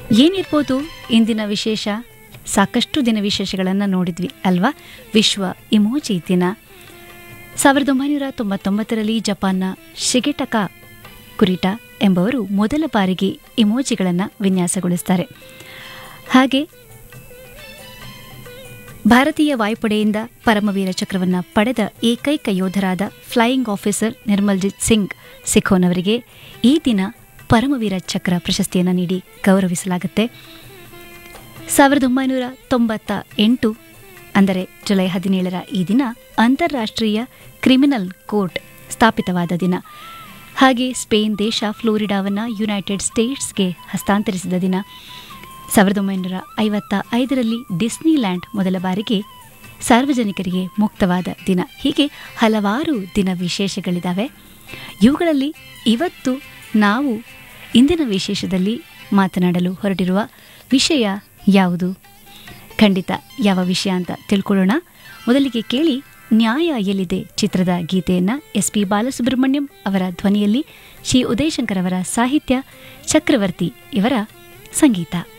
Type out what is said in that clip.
ಏನಿರ್ಬೋದು ಇಂದಿನ ವಿಶೇಷ ಸಾಕಷ್ಟು ದಿನ ವಿಶೇಷಗಳನ್ನು ನೋಡಿದ್ವಿ ಅಲ್ವಾ ವಿಶ್ವ ಇಮೋಜಿ ದಿನ ಸಾವಿರದ ಒಂಬೈನೂರ ತೊಂಬತ್ತೊಂಬತ್ತರಲ್ಲಿ ಜಪಾನ್ನ ಶಿಗೆಟಕ ಕುರಿಟ ಎಂಬವರು ಮೊದಲ ಬಾರಿಗೆ ಇಮೋಜಿಗಳನ್ನು ವಿನ್ಯಾಸಗೊಳಿಸ್ತಾರೆ ಹಾಗೆ ಭಾರತೀಯ ವಾಯುಪಡೆಯಿಂದ ಪರಮವೀರ ಚಕ್ರವನ್ನು ಪಡೆದ ಏಕೈಕ ಯೋಧರಾದ ಫ್ಲೈಯಿಂಗ್ ಆಫೀಸರ್ ನಿರ್ಮಲ್ಜಿತ್ ಸಿಂಗ್ ಸಿಖೋನ್ ಅವರಿಗೆ ಈ ದಿನ ಪರಮವೀರ ಚಕ್ರ ಪ್ರಶಸ್ತಿಯನ್ನು ನೀಡಿ ಗೌರವಿಸಲಾಗುತ್ತೆ ಸಾವಿರದ ಒಂಬೈನೂರ ತೊಂಬತ್ತ ಎಂಟು ಅಂದರೆ ಜುಲೈ ಹದಿನೇಳರ ಈ ದಿನ ಅಂತಾರಾಷ್ಟ್ರೀಯ ಕ್ರಿಮಿನಲ್ ಕೋರ್ಟ್ ಸ್ಥಾಪಿತವಾದ ದಿನ ಹಾಗೆ ಸ್ಪೇನ್ ದೇಶ ಫ್ಲೋರಿಡಾವನ್ನು ಯುನೈಟೆಡ್ ಸ್ಟೇಟ್ಸ್ಗೆ ಹಸ್ತಾಂತರಿಸಿದ ದಿನ ಸಾವಿರದ ಒಂಬೈನೂರ ಐವತ್ತ ಐದರಲ್ಲಿ ಡಿಸ್ನಿಲ್ಯಾಂಡ್ ಮೊದಲ ಬಾರಿಗೆ ಸಾರ್ವಜನಿಕರಿಗೆ ಮುಕ್ತವಾದ ದಿನ ಹೀಗೆ ಹಲವಾರು ದಿನ ವಿಶೇಷಗಳಿದ್ದಾವೆ ಇವುಗಳಲ್ಲಿ ಇವತ್ತು ನಾವು ಇಂದಿನ ವಿಶೇಷದಲ್ಲಿ ಮಾತನಾಡಲು ಹೊರಟಿರುವ ವಿಷಯ ಯಾವುದು ಖಂಡಿತ ಯಾವ ವಿಷಯ ಅಂತ ತಿಳ್ಕೊಳ್ಳೋಣ ಮೊದಲಿಗೆ ಕೇಳಿ ನ್ಯಾಯ ಎಲ್ಲಿದೆ ಚಿತ್ರದ ಗೀತೆಯನ್ನು ಎಸ್ ಪಿ ಬಾಲಸುಬ್ರಹ್ಮಣ್ಯಂ ಅವರ ಧ್ವನಿಯಲ್ಲಿ ಶ್ರೀ ಉದಯಶಂಕರ್ ಅವರ ಸಾಹಿತ್ಯ ಚಕ್ರವರ್ತಿ ಇವರ ಸಂಗೀತ